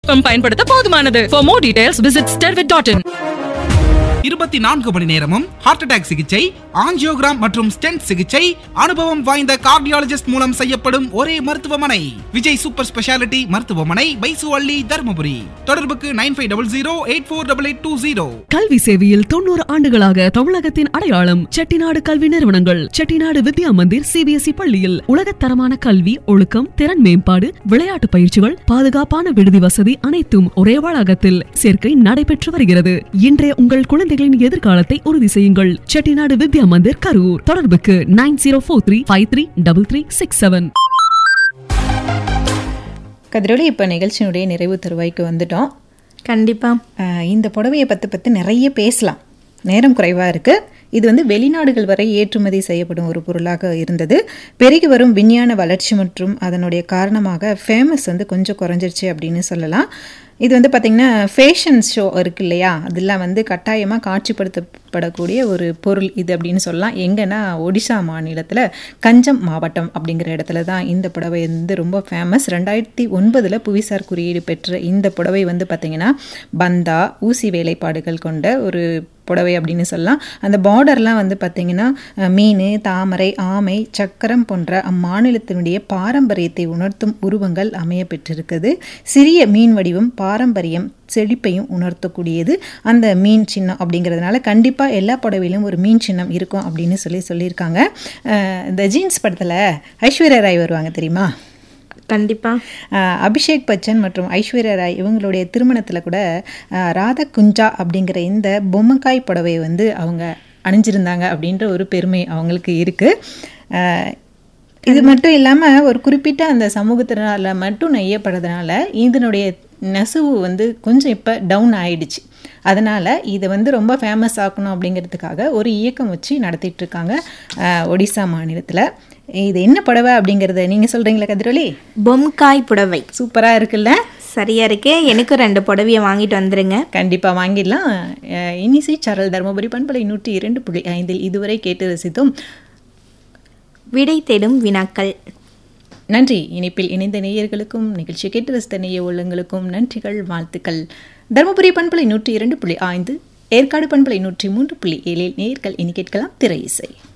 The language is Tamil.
பயன்படுத்த போதுமானது For more details, visit stervit.in. இருபத்தி நான்கு மணி நேரமும் ஹார்ட் அட்டாக் சிகிச்சை ஆஞ்சியோகிராம் மற்றும் ஸ்டென்ட் சிகிச்சை அனுபவம் வாய்ந்த கார்டியாலஜிஸ்ட் மூலம் செய்யப்படும் ஒரே மருத்துவமனை விஜய் சூப்பர் ஸ்பெஷாலிட்டி மருத்துவமனை பைசுவள்ளி தருமபுரி தொடர்புக்கு nine five double zero eight four double eight two zero கல்வி சேவையில் தொண்ணூறு ஆண்டுகளாக தமிழகத்தின் அடையாளம் செட்டிநாடு கல்வி நிறுவனங்கள் செட்டிநாடு வித்யா மந்திர் சிபிஎஸ்இ பள்ளியில் உலகத்தரமான கல்வி ஒழுக்கம் திறன் மேம்பாடு விளையாட்டு பயிற்சிகள் பாதுகாப்பான விடுதி வசதி அனைத்தும் ஒரே வளாகத்தில் சேர்க்கை நடைபெற்று வருகிறது இன்றைய உங்கள் குழந்தைகளின் எதிர்காலத்தை உறுதி செய்யுங்கள் செட்டிநாடு வித்யா மந்திர் கரூர் தொடர்புக்கு nine zero four three five three double three six seven கதிரொலி இப்போ நிகழ்ச்சியினுடைய நிறைவு தருவாய்க்கு வந்துட்டோம் கண்டிப்பா அஹ் இந்த புடவையை பற்றி பற்றி நிறைய பேசலாம் நேரம் குறைவாக இருக்குது இது வந்து வெளிநாடுகள் வரை ஏற்றுமதி செய்யப்படும் ஒரு பொருளாக இருந்தது பெருகி வரும் விஞ்ஞான வளர்ச்சி மற்றும் அதனுடைய காரணமாக ஃபேமஸ் வந்து கொஞ்சம் குறைஞ்சிருச்சு அப்படின்னு சொல்லலாம் இது வந்து பார்த்திங்கன்னா ஃபேஷன் ஷோ இருக்கு இல்லையா அதெல்லாம் வந்து கட்டாயமாக காட்சிப்படுத்தப்படக்கூடிய ஒரு பொருள் இது அப்படின்னு சொல்லலாம் எங்கன்னா ஒடிசா மாநிலத்தில் கஞ்சம் மாவட்டம் அப்படிங்கிற இடத்துல தான் இந்த புடவை வந்து ரொம்ப ஃபேமஸ் ரெண்டாயிரத்தி ஒன்பதில் புவிசார் குறியீடு பெற்ற இந்த புடவை வந்து பார்த்திங்கன்னா பந்தா ஊசி வேலைப்பாடுகள் கொண்ட ஒரு புடவை அப்படின்னு சொல்லலாம் அந்த பார்டர்லாம் வந்து பார்த்திங்கன்னா அஹ், மீன் தாமரை ஆமை சக்கரம் போன்ற அம்மாநிலத்தினுடைய பாரம்பரியத்தை உணர்த்தும் உருவங்கள் அமைய பெற்றிருக்குது சிறிய மீன் வடிவம் பாரம்பரியம் செழிப்பையும் உணர்த்தக்கூடியது அந்த மீன் சின்னம் அப்படிங்கிறதுனால கண்டிப்பாக எல்லா புடவையிலும் ஒரு மீன் சின்னம் இருக்கும் அப்படின்னு சொல்லி சொல்லியிருக்காங்க அஹ், இந்த ஜீன்ஸ் படத்தில் ஐஸ்வர்யா ராய் வருவாங்க தெரியுமா கண்டிப்பா ஆஹ் அபிஷேக் பச்சன் மற்றும் ஐஸ்வர்யா ராய் இவங்களுடைய திருமணத்தில் கூட ஆஹ் ராதா குஞ்சா அப்படிங்கிற இந்த பொம்மைக்காய் புடவையை வந்து அவங்க அணிஞ்சிருந்தாங்க அப்படின்ற ஒரு பெருமை அவங்களுக்கு இருக்குது இது மட்டும் இல்லாமல் ஒரு குறிப்பிட்ட அந்த சமூகத்தினால மட்டும் நெய்யப்படுறதுனால இதனுடைய நெசவு வந்து கொஞ்சம் இப்போ டவுன் ஆயிடுச்சு அதனால் இதை வந்து ரொம்ப ஃபேமஸ் ஆக்கணும் அப்படிங்கிறதுக்காக ஒரு இயக்கம் வச்சு நடத்திட்டு இருக்காங்க ஆஹ் ஒடிசா மாநிலத்தில் இது என்ன புடவை அப்படிங்கிறத நீங்கள் சொல்கிறீங்களா கதிரொலி பொம்காய் புடவை சூப்பராக இருக்குல்ல சரியா இருக்கு எனக்கும் ரெண்டு புடவையை வாங்கிட்டு வந்துருங்க கண்டிப்பாக வாங்கிடலாம் அஹ் இனிசி சரல் தருமபுரி பண்பலை நூற்றி இரண்டு புள்ளி ஐந்தில் இதுவரை கேட்டு ரசித்தோம் விடை தேடும் வினாக்கள் நன்றி இணைப்பில் இணைந்த நேயர்களுக்கும் நிகழ்ச்சி கேட்டு ரசித்த நேய உள்ளங்களுக்கும் நன்றிகள் வாழ்த்துக்கள் தருமபுரி பண்பலை நூற்றி இரண்டு புள்ளி ஐந்து ஏற்காடு பண்பலை நூற்றி மூன்று புள்ளி ஏழில் நேயர்கள் இனி கேட்கலாம் திரை இசை